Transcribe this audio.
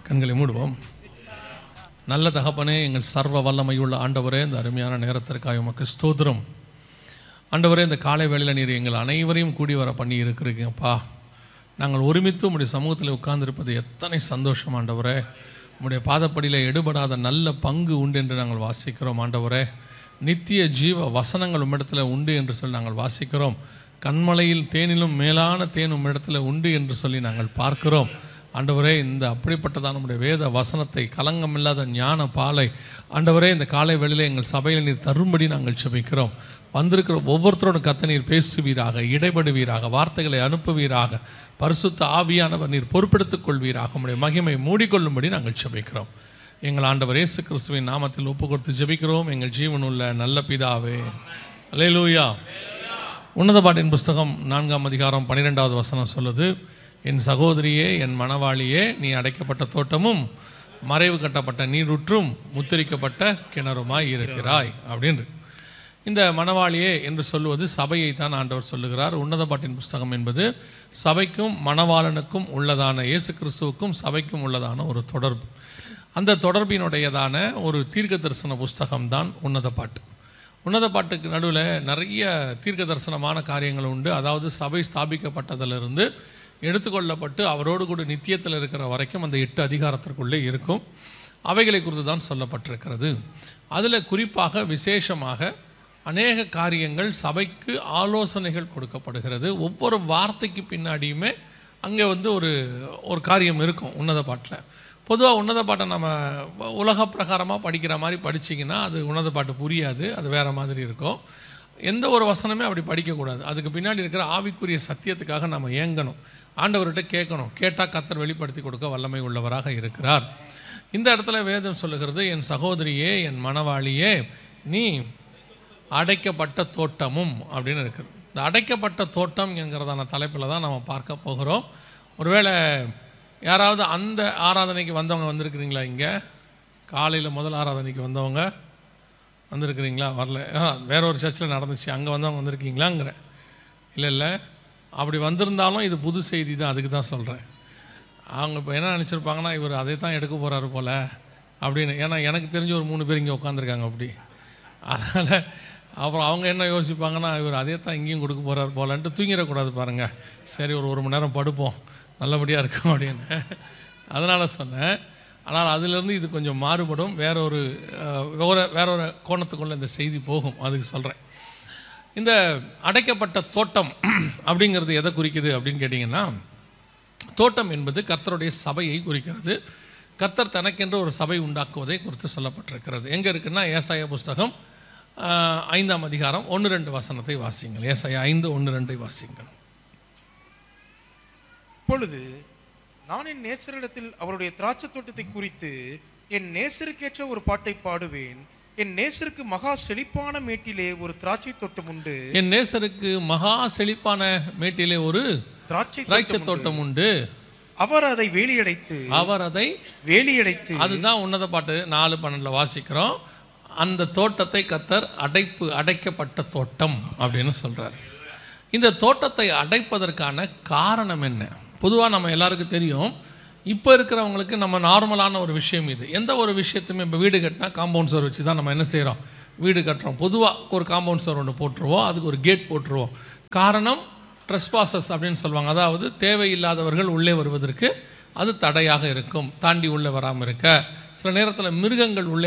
கண்களை மூடுவோம் நல்ல தகப்பனே எங்கள் சர்வ வல்லமையுள்ள ஆண்டவரே இந்த அருமையான நேரத்திற்காக உமக்கு ஸ்தோத்திரம் ஆண்டவரே இந்த காலை வேளையில் நீர் எங்கள் அனைவரையும் கூடி வர பண்ணி இருக்கிறீங்கப்பா நாங்கள் ஒருமித்து உம்முடைய சமூகத்தில் உட்கார்ந்திருப்பது எத்தனை சந்தோஷம் ஆண்டவரே உம்முடைய பாதப்படியில் எடுபடாத நல்ல பங்கு உண்டு என்று நாங்கள் வாசிக்கிறோம் ஆண்டவரே நித்திய ஜீவ வசனங்கள் உம்மிடத்தில் உண்டு என்று சொல்லி நாங்கள் வாசிக்கிறோம் கண்மலையில் தேனிலும் மேலான தேன் உம்மிடத்தில் உண்டு என்று சொல்லி நாங்கள் பார்க்கிறோம் ஆண்டவரே இந்த அப்படிப்பட்டதான நம்முடைய வேத வசனத்தை கலங்கமில்லாத ஞான பாலை ஆண்டவரே இந்த காலை வேளையிலே எங்கள் சபையில் நீர் தரும்படி நாங்கள் செபிக்கிறோம் வந்திருக்கிற ஒவ்வொருத்தரோட கத்த நீர் பேசுவீராக இடைபடுவீராக வார்த்தைகளை அனுப்புவீராக பரிசுத்த ஆவியானவர் நீர் பொறுப்பெடுத்துக் கொள்வீராக உம்முடைய மகிமை மூடிக்கொள்ளும்படி நாங்கள் செபிக்கிறோம் எங்கள் ஆண்டவர் இயேசு கிறிஸ்துவின் நாமத்தில் ஒப்பு கொடுத்து ஜெபிக்கிறோம் எங்கள் ஜீவனுள்ள நல்ல பிதாவே அல்லேலூயா உன்னத பாட்டின் புஸ்தகம் நான்காம் அதிகாரம் பன்னிரெண்டாவது வசனம் சொல்லுது என் சகோதரியே என் மணவாளியே நீ அடைக்கப்பட்ட தோட்டமும் மறைவு கட்டப்பட்ட நீரூற்றும் முத்திரிக்கப்பட்ட கிணறுமாய் இருக்கிறாய் அப்படின்னு இந்த மணவாளியே என்று சொல்லுவது சபையை தான் ஆண்டவர் சொல்லுகிறார் உன்னத பாட்டின் புஸ்தகம் என்பது சபைக்கும் மணவாளனுக்கும் உள்ளதான இயேசு கிறிஸ்துவுக்கும் சபைக்கும் உள்ளதான ஒரு தொடர்பு அந்த தொடர்பினுடையதான ஒரு தீர்க்க தரிசன புஸ்தகம் தான் உன்னத பாட்டு உன்னத பாட்டுக்கு நடுவில் நிறைய தீர்க்க தரிசனமான காரியங்கள் உண்டு அதாவது சபை ஸ்தாபிக்கப்பட்டதிலிருந்து எடுத்துக்கொள்ளப்பட்டு அவரோடு கூட நித்தியத்தில் இருக்கிற வரைக்கும் அந்த எட்டு அதிகாரத்திற்குள்ளே இருக்கும் அவைகளை குறித்து தான் சொல்லப்பட்டிருக்கிறது அதில் குறிப்பாக விசேஷமாக அநேக காரியங்கள் சபைக்கு ஆலோசனைகள் கொடுக்கப்படுகிறது ஒவ்வொரு வார்த்தைக்கு பின்னாடியுமே அங்கே வந்து ஒரு ஒரு காரியம் இருக்கும் உன்னத பாட்டில் பொதுவாக உன்னத பாட்டை நம்ம உலக பிரகாரமாக படிக்கிற மாதிரி படிச்சிங்கன்னா அது உன்னத பாட்டு புரியாது அது வேறு மாதிரி இருக்கும் எந்த ஒரு வசனமே அப்படி படிக்கக்கூடாது அதுக்கு பின்னாடி இருக்கிற ஆவிக்குரிய சத்தியத்துக்காக நம்ம ஏங்கணும் ஆண்டவர்கிட்ட கேட்கணும் கேட்டால் கத்தர் வெளிப்படுத்தி கொடுக்க வல்லமை உள்ளவராக இருக்கிறார் இந்த இடத்துல வேதம் சொல்லுகிறது என் சகோதரியே என் மணவாளியே நீ அடைக்கப்பட்ட தோட்டமும் அப்படின்னு இருக்குது இந்த அடைக்கப்பட்ட தோட்டம் என்கிறதான தலைப்பில் தான் நம்ம பார்க்க போகிறோம் ஒருவேளை யாராவது அந்த ஆராதனைக்கு வந்தவங்க வந்திருக்கிறீங்களா இங்கே காலையில் முதல் ஆராதனைக்கு வந்தவங்க வந்திருக்கிறீங்களா வரல ஆ, வேற ஒரு சர்ச்சில் நடந்துச்சு அங்கே வந்தவங்க வந்திருக்கீங்களாங்கிற இல்லை இல்லை அப்படி வந்திருந்தாலும் இது புது செய்தி தான் அதுக்கு தான் சொல்கிறேன் அவங்க இப்போ என்ன நினச்சிருப்பாங்கன்னா இவர் அதை தான் எடுக்க போகிறாரு போல் அப்படின்னு ஏன்னா எனக்கு தெரிஞ்ச ஒரு மூணு பேர் இங்கே உட்காந்துருக்காங்க அப்படி அதனால் அப்புறம் அவங்க என்ன யோசிப்பாங்கன்னா இவர் அதே தான் இங்கேயும் கொடுக்க போகிறார் போலன்ட்டு தூங்கிடக்கூடாது பாருங்கள் சரி ஒரு ஒரு மணி நேரம் படுப்போம் நல்லபடியாக இருக்கும் அப்படின்னு அதனால் சொன்னேன் ஆனால் அதிலிருந்து இது கொஞ்சம் மாறுபடும் வேற ஒரு அஹ், வேற வேற ஒரு கோணத்துக்குள்ளே இந்த செய்தி போகும் அதுக்கு சொல்கிறேன் இந்த அடைக்கப்பட்ட தோட்டம் அப்படிங்கிறது எதை குறிக்குது அப்படின்னு கேட்டிங்கன்னா தோட்டம் என்பது கர்த்தருடைய சபையை குறிக்கிறது கர்த்தர் தனக்கென்று ஒரு சபை உண்டாக்குவதை குறித்து சொல்லப்பட்டிருக்கிறது எங்கே இருக்குன்னா ஏசாய புஸ்தகம் ஆஹ், ஐந்தாம் அதிகாரம் ஒன்று ரெண்டு வசனத்தை வாசிங்கள் ஏசாயா ஐந்து ஒன்று ரெண்டை வாசிங்கள் இப்பொழுது நான் என் நேசரிடத்தில் அவருடைய திராட்சை தோட்டத்தை குறித்து என் நேசருக்கேற்ற ஒரு பாட்டை பாடுவேன் என் நேசருக்கு மகா செழிப்பான மேட்டிலே ஒரு திராட்சை தோட்டம் உண்டு என் நேசருக்கு மகா செழிப்பான மேட்டிலே ஒரு திராட்சை திராட்சை தோட்டம் உண்டு அவர் அதை வேலியடைத்து அவர் அதை வேலியடைத்து அதுதான் உன்னத பாட்டு நாலு பன்னெண்டில் வாசிக்கிறோம் அந்த தோட்டத்தை கத்தர் அடைப்பு அடைக்கப்பட்ட தோட்டம் அப்படின்னு சொல்றார் இந்த தோட்டத்தை அடைப்பதற்கான காரணம் என்ன பொதுவாக நம்ம எல்லாருக்கும் தெரியும் இப்போ இருக்கிறவங்களுக்கு நம்ம நார்மலான ஒரு விஷயம் இது எந்த ஒரு விஷயத்தையுமே இப்போ வீடு கட்டினா காம்பவுண்ட் சுவர் வச்சு தான் நம்ம என்ன செய்கிறோம் வீடு கட்டுறோம் பொதுவாக ஒரு காம்பவுண்ட் சுவர் ஒன்று போட்டுருவோம் அதுக்கு ஒரு கேட் போட்டுருவோம் காரணம் ட்ரெஸ்பாசஸ் அப்படின்னு சொல்லுவாங்க அதாவது தேவையில்லாதவர்கள் உள்ளே வருவதற்கு அது தடையாக இருக்கும் தாண்டி உள்ளே வராமல் இருக்க சில நேரத்தில் மிருகங்கள் உள்ளே